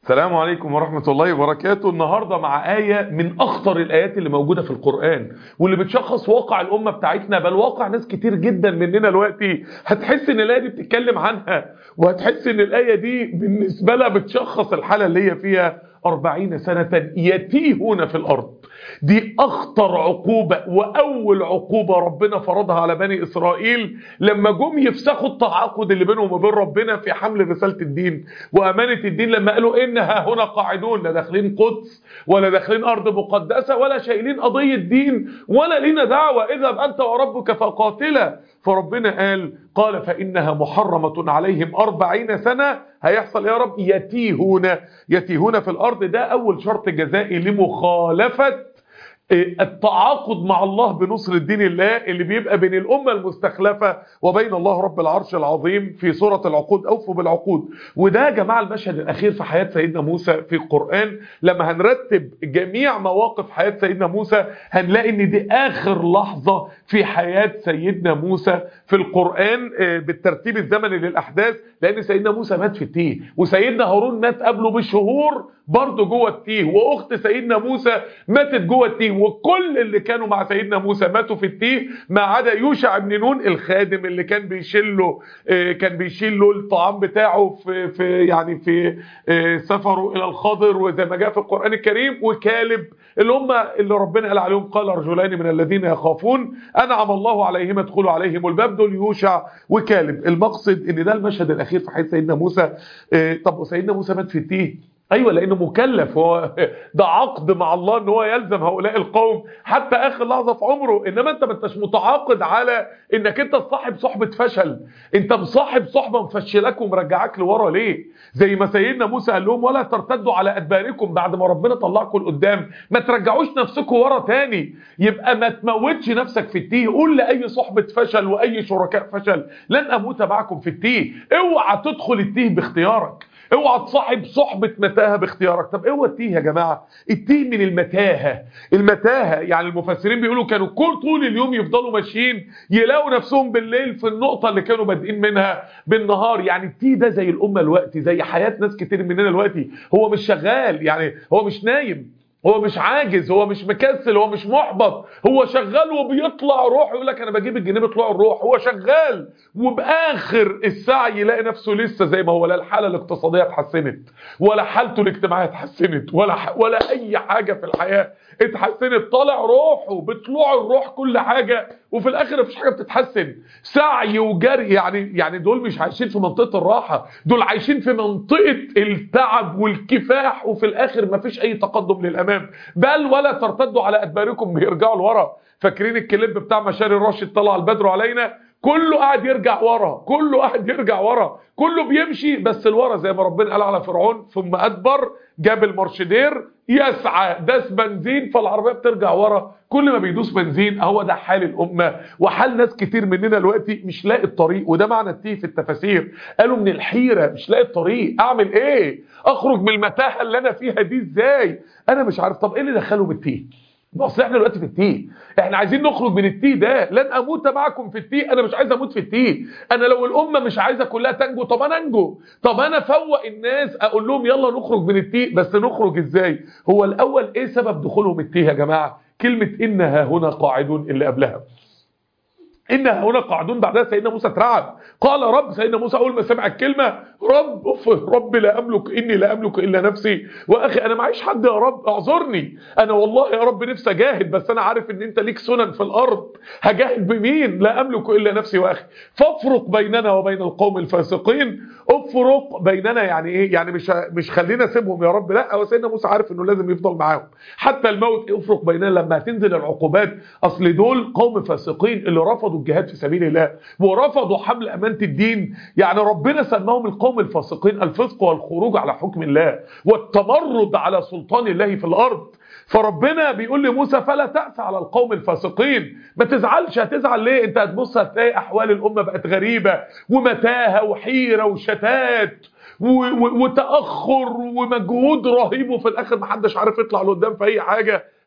السلام عليكم ورحمة الله وبركاته النهاردة مع آية من أخطر الآيات اللي موجودة في القرآن واللي بتشخص واقع الأمة بتاعتنا بل واقع ناس كتير جدا مننا دلوقتي هتحس إن الآية دي بتتكلم عنها وهتحس إن الآية دي بالنسبة لها بتشخص الحالة اللي هي فيها أربعين سنة يتيهون في الأرض دي أخطر عقوبة وأول عقوبة ربنا فرضها على بني إسرائيل لما جم يفسخوا التعاقد اللي بينهم وبين ربنا في حمل رسالة الدين وأمانة الدين لما قالوا إنها هنا قاعدون لا داخلين قدس ولا داخلين أرض مقدسة ولا شايلين قضية دين ولا لينا دعوة اذهب أنت وربك فقاتلا فربنا قال قال فإنها محرمة عليهم أربعين سنة هيحصل يا رب يتيهون يتيهون في الأرض ده أول شرط جزائي لمخالفة التعاقد مع الله بنصر الدين الله اللي بيبقى بين الأمة المستخلفة وبين الله رب العرش العظيم في سورة العقود أوفوا بالعقود وده يا جماعة المشهد الأخير في حياة سيدنا موسى في القرآن لما هنرتب جميع مواقف حياة سيدنا موسى هنلاقي ان دي آخر لحظة في حياة سيدنا موسى في القرآن بالترتيب الزمني للأحداث لأن سيدنا موسى مات في التيه وسيدنا هارون مات قبله بشهور برضه جوه التيه واخت سيدنا موسى ماتت جوه التيه وكل اللي كانوا مع سيدنا موسى ماتوا في التيه ما عدا يوشع بن نون الخادم اللي كان بيشيل له كان بيشيل له الطعام بتاعه في في يعني في سفره الى الخضر وزي ما جاء في القران الكريم وكالب اللي هم اللي ربنا قال عليهم قال رجلان من الذين يخافون انعم الله عليهم ادخلوا عليهم الباب دول يوشع وكالب المقصد ان ده المشهد الاخير في حياه سيدنا موسى طب سيدنا موسى مات في التيه ايوه لانه مكلف هو ده عقد مع الله ان هو يلزم هؤلاء القوم حتى اخر لحظه في عمره انما انت ما انتش متعاقد على انك انت تصاحب صحبه فشل انت مصاحب صحبه مفشلاك ومرجعاك لورا ليه زي ما سيدنا موسى قال لهم ولا ترتدوا على ادباركم بعد ما ربنا طلعكم لقدام ما ترجعوش نفسكم ورا تاني يبقى ما تموتش نفسك في التيه قول لاي صحبه فشل واي شركاء فشل لن اموت معكم في التيه اوعى تدخل التيه باختيارك اوعى تصاحب صحبة متاهة باختيارك طب اوعى التيه يا جماعة التيه من المتاهة المتاهة يعني المفسرين بيقولوا كانوا كل طول اليوم يفضلوا ماشيين يلاقوا نفسهم بالليل في النقطة اللي كانوا بادئين منها بالنهار يعني التيه ده زي الأمة الوقت زي حياة ناس كتير مننا الوقت هو مش شغال يعني هو مش نايم هو مش عاجز هو مش مكسل هو مش محبط هو شغال وبيطلع روح يقول لك انا بجيب الجنيه بيطلع الروح هو شغال وباخر السعي يلاقي نفسه لسه زي ما هو لا الحاله الاقتصاديه اتحسنت ولا حالته الاجتماعيه اتحسنت ولا ح... ولا اي حاجه في الحياه اتحسنت طالع روحه بطلوع الروح كل حاجه وفي الاخر مفيش حاجه بتتحسن سعي وجري يعني يعني دول مش عايشين في منطقه الراحه دول عايشين في منطقه التعب والكفاح وفي الاخر مفيش اي تقدم للامام بل ولا ترتدوا على ادباركم بيرجعوا لورا فاكرين الكليب بتاع مشاري الراشد طلع البدر علينا كله قاعد يرجع ورا كله قاعد يرجع ورا كله بيمشي بس الورا زي ما ربنا قال على فرعون ثم ادبر جاب المرشدير يسعى داس بنزين فالعربيه بترجع ورا كل ما بيدوس بنزين هو ده حال الامه وحال ناس كتير مننا دلوقتي مش لاقي الطريق وده معنى التيه في التفاسير قالوا من الحيره مش لاقي الطريق اعمل ايه اخرج من المتاهه اللي انا فيها دي ازاي انا مش عارف طب ايه اللي دخله بالتيه اصل احنا دلوقتي في التيه احنا عايزين نخرج من التيه ده لن اموت معكم في التيه انا مش عايز اموت في التيه انا لو الامه مش عايزه كلها تنجو طب انا انجو طب انا فوق الناس اقول لهم يلا نخرج من التيه بس نخرج ازاي هو الاول ايه سبب دخولهم التيه يا جماعه كلمه انها هنا قاعدون اللي قبلها إن هنا قاعدون بعدها سيدنا موسى اترعب قال رب سيدنا موسى أول ما سمع الكلمة رب أف رب لا أملك إني لا أملك إلا نفسي وأخي أنا معيش حد يا رب اعذرني أنا والله يا رب نفسي أجاهد بس أنا عارف إن أنت ليك سنن في الأرض هجاهد بمين لا أملك إلا نفسي وأخي فافرق بيننا وبين القوم الفاسقين افرق بيننا يعني إيه يعني مش مش خلينا سيبهم يا رب لا هو سيدنا موسى عارف إنه لازم يفضل معاهم حتى الموت افرق بيننا لما هتنزل العقوبات أصل دول قوم فاسقين اللي رفضوا رفضوا الجهاد في سبيل الله ورفضوا حمل أمانة الدين يعني ربنا سماهم القوم الفاسقين الفسق والخروج على حكم الله والتمرد على سلطان الله في الأرض فربنا بيقول لموسى فلا تأس على القوم الفاسقين ما تزعلش هتزعل ليه انت هتبص هتلاقي أحوال الأمة بقت غريبة ومتاهة وحيرة وشتات وتأخر ومجهود رهيب وفي الآخر محدش عارف يطلع لقدام في أي حاجة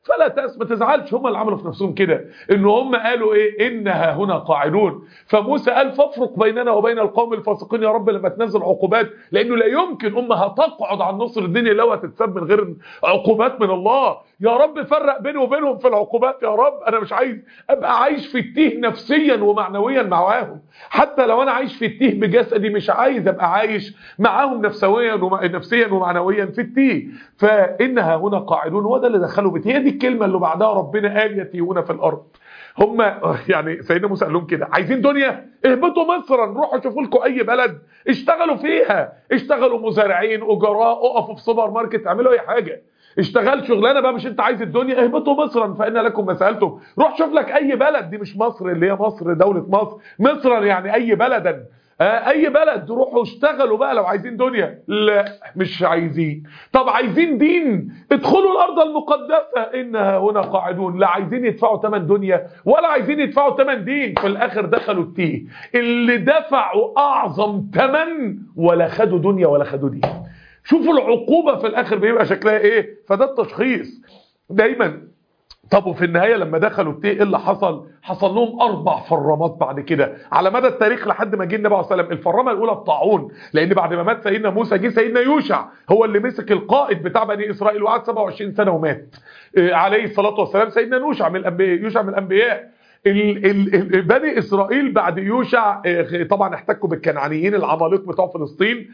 فلا تأس ما تزعلش هم اللي عملوا في نفسهم كده ان هم قالوا ايه انها هنا قاعدون فموسى قال فافرق بيننا وبين القوم الفاسقين يا رب لما تنزل عقوبات لانه لا يمكن امه هتقعد عن نصر الدين لو هتتسب من غير عقوبات من الله يا رب فرق بيني وبينهم في العقوبات يا رب انا مش عايز ابقى عايش في التيه نفسيا ومعنويا معاهم حتى لو انا عايش في التيه بجسدي مش عايز ابقى عايش معاهم نفسيا وم... نفسيا ومعنويا في التيه فانها هنا قاعدون هو ده اللي دخلوا بيت هي دي الكلمه اللي بعدها ربنا قال يتيهون في الارض هم يعني سيدنا موسى قال لهم كده عايزين دنيا اهبطوا مصرا روحوا شوفوا لكم اي بلد اشتغلوا فيها اشتغلوا مزارعين اجراء اقفوا في سوبر ماركت اعملوا اي حاجه اشتغل شغلانه بقى مش انت عايز الدنيا اهبطوا مصرا فان لكم ما سالتم روح شوف لك اي بلد دي مش مصر اللي هي مصر دوله مصر مصرا يعني اي بلدا آه اي بلد روحوا اشتغلوا بقى لو عايزين دنيا لا مش عايزين طب عايزين دين ادخلوا الارض المقدسه انها هنا قاعدون لا عايزين يدفعوا ثمن دنيا ولا عايزين يدفعوا ثمن دين في الاخر دخلوا التيه اللي دفعوا اعظم ثمن ولا خدوا دنيا ولا خدوا دين شوفوا العقوبة في الآخر بيبقى شكلها إيه فده التشخيص دايما طب وفي النهاية لما دخلوا التيه إيه اللي حصل حصل لهم أربع فرامات بعد كده على مدى التاريخ لحد ما جه النبي عليه الصلاة والسلام الفرامة الأولى الطاعون لأن بعد ما مات سيدنا موسى جه سيدنا يوشع هو اللي مسك القائد بتاع بني إسرائيل وقعد 27 سنة ومات عليه الصلاة والسلام سيدنا يوشع من الأنبياء يوشع من الأنبياء ال ال بني اسرائيل بعد يوشع طبعا احتكوا بالكنعانيين العمالقه بتوع فلسطين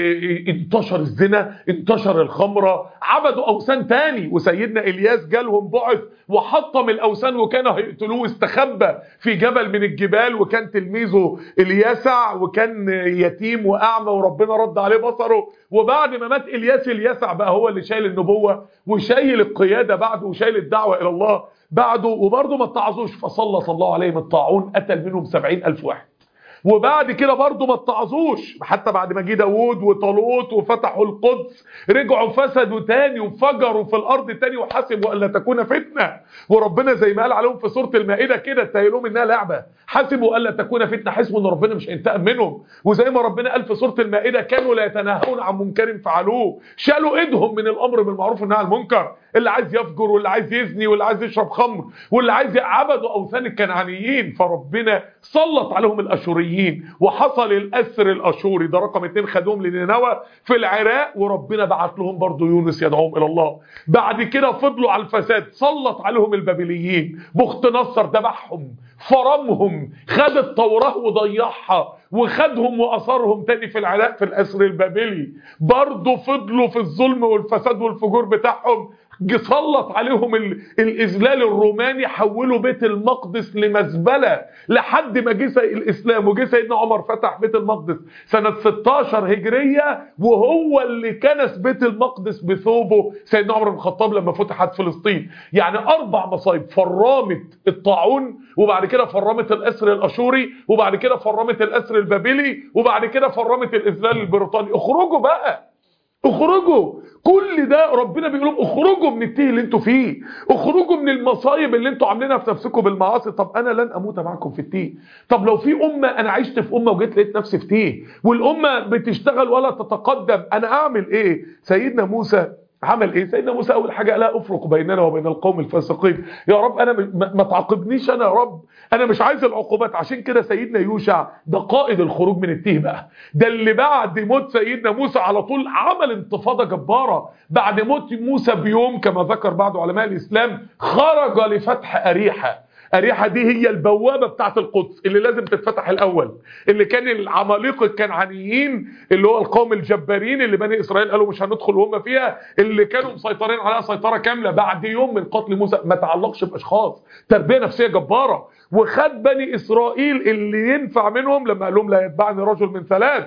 انتشر الزنا انتشر الخمره عبدوا اوثان تاني وسيدنا الياس جالهم بعث وحطم الاوثان وكانوا هيقتلوه استخبى في جبل من الجبال وكان تلميذه اليسع وكان يتيم واعمى وربنا رد عليه بصره وبعد ما مات الياس اليسع بقى هو اللي شايل النبوه وشايل القياده بعده وشايل الدعوه الى الله بعده وبرضه ما اتعظوش فسلط الله عليهم الطاعون قتل منهم سبعين ألف واحد وبعد كده برضه ما اتعظوش حتى بعد ما جه داوود وطالوت وفتحوا القدس رجعوا فسدوا تاني وفجروا في الارض تاني وحسبوا الا تكون فتنه وربنا زي ما قال عليهم في سوره المائده كده تهيلهم انها لعبه حسبوا الا تكون فتنه حسبوا ان ربنا مش هينتقم منهم وزي ما ربنا قال في سوره المائده كانوا لا يتناهون عن منكر فعلوه شالوا ايدهم من الامر بالمعروف والنهي عن المنكر اللي عايز يفجر واللي عايز يزني واللي عايز يشرب خمر واللي عايز يعبدوا اوثان الكنعانيين فربنا سلط عليهم الاشوريين وحصل الاسر الاشوري ده رقم اتنين خدوهم لنينوى في العراق وربنا بعت لهم برضه يونس يدعوهم الى الله بعد كده فضلوا على الفساد سلط عليهم البابليين بخت نصر ذبحهم فرمهم خد التوراه وضيعها وخدهم واثرهم تاني في العراق في الاسر البابلي برضه فضلوا في الظلم والفساد والفجور بتاعهم سلط عليهم الاذلال الروماني حولوا بيت المقدس لمزبله لحد ما جه الاسلام وجه سيدنا عمر فتح بيت المقدس سنه 16 هجريه وهو اللي كنس بيت المقدس بثوبه سيدنا عمر بن الخطاب لما فتحت فلسطين يعني اربع مصايب فرامت الطاعون وبعد كده فرامت الاسر الاشوري وبعد كده فرامت الاسر البابلي وبعد كده فرامت الاذلال البريطاني اخرجوا بقى اخرجوا كل ده ربنا بيقول لهم اخرجوا من التيه اللي انتوا فيه اخرجوا من المصايب اللي انتوا عاملينها في نفسكم بالمعاصي طب انا لن اموت معكم في التيه طب لو في امه انا عشت في امه وجيت لقيت نفسي في تيه والامه بتشتغل ولا تتقدم انا اعمل ايه سيدنا موسى عمل ايه سيدنا موسى اول حاجه لا افرق بيننا وبين القوم الفاسقين يا رب انا ما تعاقبنيش انا يا رب انا مش عايز العقوبات عشان كده سيدنا يوشع ده قائد الخروج من التيه بقى ده اللي بعد موت سيدنا موسى على طول عمل انتفاضه جباره بعد موت موسى بيوم كما ذكر بعض علماء الاسلام خرج لفتح اريحه أريحة دي هي البوابة بتاعت القدس اللي لازم تتفتح الأول اللي كان العمالقة الكنعانيين اللي هو القوم الجبارين اللي بني إسرائيل قالوا مش هندخل وهم فيها اللي كانوا مسيطرين عليها سيطرة كاملة بعد يوم من قتل موسى ما تعلقش بأشخاص تربية نفسية جبارة وخد بني إسرائيل اللي ينفع منهم لما قال لهم لا يتبعني رجل من ثلاث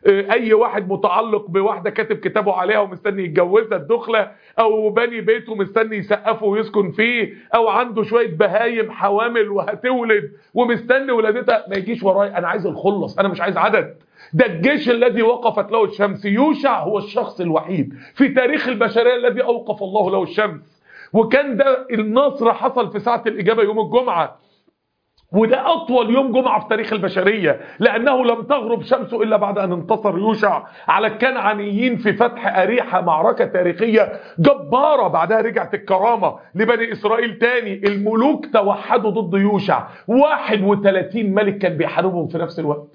اي واحد متعلق بواحده كاتب كتابه عليها ومستني يتجوزها الدخله او بني بيته مستني يسقفه ويسكن فيه او عنده شويه بهايم حوامل وهتولد ومستني ولادتها ما يجيش ورايا انا عايز الخلص انا مش عايز عدد ده الجيش الذي وقفت له الشمس يوشع هو الشخص الوحيد في تاريخ البشريه الذي اوقف الله له الشمس وكان ده النصر حصل في ساعه الاجابه يوم الجمعه وده أطول يوم جمعة في تاريخ البشرية لأنه لم تغرب شمسه إلا بعد أن انتصر يوشع على الكنعانيين في فتح أريحة معركة تاريخية جبارة بعدها رجعت الكرامة لبني إسرائيل تاني الملوك توحدوا ضد يوشع 31 ملك كان بيحاربهم في نفس الوقت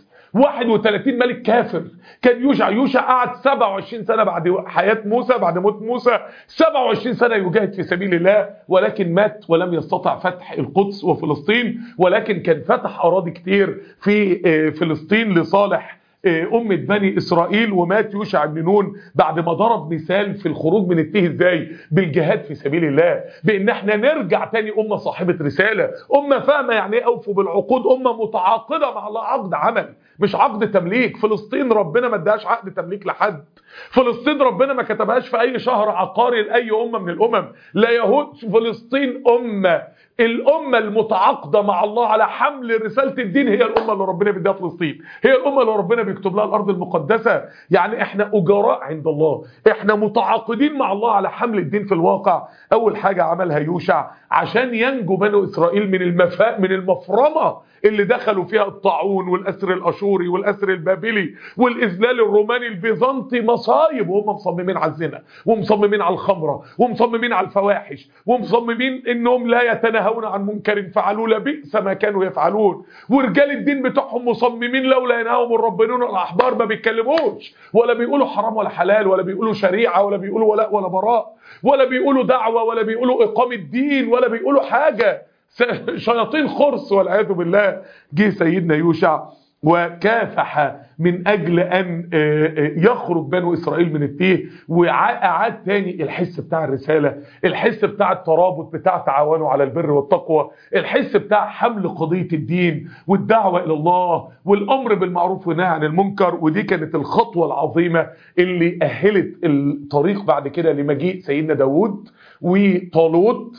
31 ملك كافر كان يوشع يوشع قعد 27 سنة بعد حياة موسى بعد موت موسى 27 سنة يجاهد في سبيل الله ولكن مات ولم يستطع فتح القدس وفلسطين ولكن كان فتح أراضي كتير في فلسطين لصالح أمة بني إسرائيل ومات يوشع بن نون بعد ما ضرب مثال في الخروج من التيه ازاي بالجهاد في سبيل الله بأن احنا نرجع تاني أمة صاحبة رسالة أمة فاهمة يعني ايه أوفوا بالعقود أمة متعاقدة مع الله عقد عمل مش عقد تمليك فلسطين ربنا ما اداش عقد تمليك لحد فلسطين ربنا ما كتبهاش في أي شهر عقاري لأي أمة من الأمم لا يهود فلسطين أمة الأمة المتعاقدة مع الله على حمل رسالة الدين هي الأمة اللي ربنا بيديها فلسطين هي الأمة اللي ربنا بيكتب لها الأرض المقدسة يعني احنا أجراء عند الله احنا متعاقدين مع الله على حمل الدين في الواقع أول حاجة عملها يوشع عشان ينجو بنو إسرائيل من المفا من المفرمة اللي دخلوا فيها الطاعون والأسر الأشوري والأسر البابلي والإذلال الروماني البيزنطي مصايب وهم مصممين على الزنا ومصممين على الخمرة ومصممين على الفواحش ومصممين إنهم لا يتناهون عن منكر فعلوا لبئس ما كانوا يفعلون ورجال الدين بتوعهم مصممين لولا ينهاهم الربانيون والأحبار ما بيتكلموش ولا بيقولوا حرام ولا حلال ولا بيقولوا شريعة ولا بيقولوا ولاء ولا براء ولا بيقولوا دعوة ولا بيقولوا إقامة دين ولا بيقولوا حاجة شياطين خرس والعياذ بالله جه سيدنا يوشع وكافح من أجل أن يخرج بنو إسرائيل من التيه وأعاد تاني الحس بتاع الرسالة الحس بتاع الترابط بتاع تعاونه على البر والتقوى الحس بتاع حمل قضية الدين والدعوة إلى الله والأمر بالمعروف والنهي عن المنكر ودي كانت الخطوة العظيمة اللي أهلت الطريق بعد كده لمجيء سيدنا داود وطالوت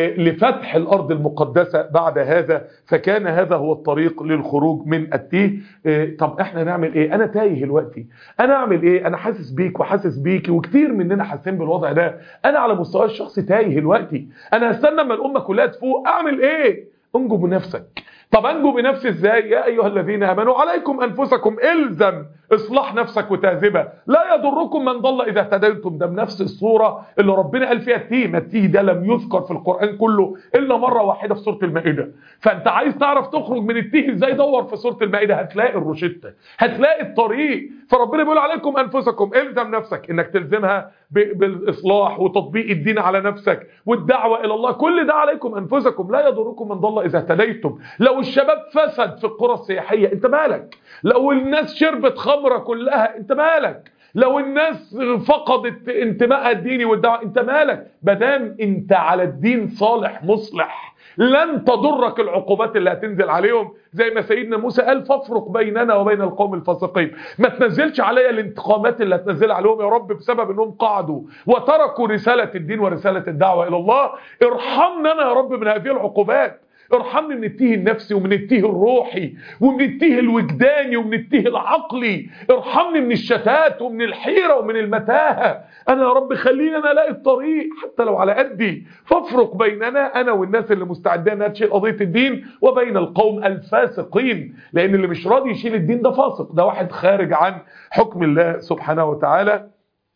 لفتح الأرض المقدسة بعد هذا فكان هذا هو الطريق للخروج من التيه طب احنا نعمل ايه انا تايه دلوقتي انا اعمل ايه انا حاسس بيك وحاسس بيكي وكتير مننا حاسين بالوضع ده انا على مستوى الشخصي تايه دلوقتي انا هستنى اما الامه كلها تفوق اعمل ايه انجو بنفسك طب انجو بنفسي ازاي يا ايها الذين امنوا عليكم انفسكم الزم اصلاح نفسك وتهذبها لا يضركم من ضل اذا اهتديتم ده بنفس الصوره اللي ربنا قال فيها التيه التيه ده لم يذكر في القران كله الا مره واحده في سوره المائده فانت عايز تعرف تخرج من التيه ازاي دور في سوره المائده هتلاقي الروشته هتلاقي الطريق فربنا بيقول عليكم انفسكم الزم نفسك انك تلزمها بالاصلاح وتطبيق الدين على نفسك والدعوه الى الله كل ده عليكم انفسكم لا يضركم من ضل اذا اهتديتم لو الشباب فسد في القرى السياحيه انت مالك لو الناس شربت خمره كلها انت مالك لو الناس فقدت انتمائها الديني والدعوه انت مالك مادام انت على الدين صالح مصلح لن تضرك العقوبات اللي هتنزل عليهم زي ما سيدنا موسى قال فافرق بيننا وبين القوم الفاسقين ما تنزلش عليا الانتقامات اللي هتنزل عليهم يا رب بسبب انهم قعدوا وتركوا رسالة الدين ورسالة الدعوة الى الله ارحمنا انا يا رب من هذه العقوبات ارحمني من التيه النفسي ومن التيه الروحي ومن التيه الوجداني ومن التيه العقلي ارحمني من الشتات ومن الحيرة ومن المتاهة انا يا رب خليني انا الاقي الطريق حتى لو على قدي فافرق بيننا انا والناس اللي مستعدين انها تشيل قضية الدين وبين القوم الفاسقين لان اللي مش راضي يشيل الدين ده فاسق ده واحد خارج عن حكم الله سبحانه وتعالى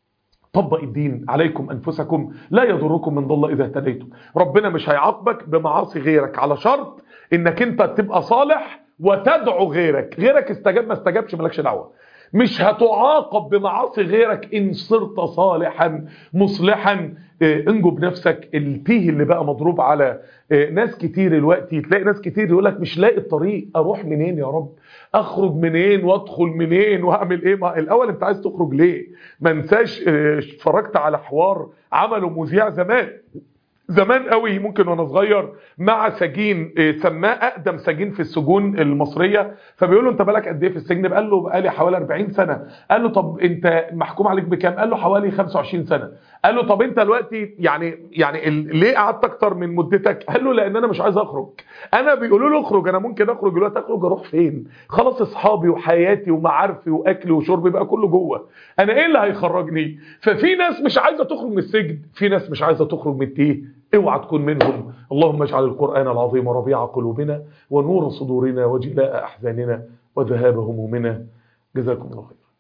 طبق الدين عليكم أنفسكم لا يضركم من ضل إذا اهتديتم ربنا مش هيعاقبك بمعاصي غيرك على شرط إنك أنت تبقى صالح وتدعو غيرك غيرك استجاب ما استجابش مالكش دعوة مش هتعاقب بمعاصي غيرك إن صرت صالحا مصلحا انجو بنفسك التيه اللي بقى مضروب على ناس كتير دلوقتي تلاقي ناس كتير يقول لك مش لاقي الطريق اروح منين يا رب اخرج منين وادخل منين واعمل ايه ما الاول انت عايز تخرج ليه ما انساش اتفرجت على حوار عمله مذيع زمان زمان قوي ممكن وانا صغير مع سجين سماه اقدم سجين في السجون المصريه فبيقول له انت بالك قد ايه في السجن قال له بقالي حوالي 40 سنه قال له طب انت محكوم عليك بكام قال له حوالي 25 سنه قال له طب انت دلوقتي يعني يعني ليه قعدت اكتر من مدتك قال له لان انا مش عايز اخرج انا بيقولوا له اخرج انا ممكن اخرج دلوقتي اخرج اروح فين خلاص اصحابي وحياتي ومعارفي واكلي وشربي بقى كله جوه انا ايه اللي هيخرجني ففي ناس مش عايزه تخرج من السجن في ناس مش عايزه تخرج من التيه اوعى تكون منهم اللهم اجعل القرآن العظيم ربيع قلوبنا ونور صدورنا وجلاء أحزاننا وذهاب همومنا جزاكم الله خير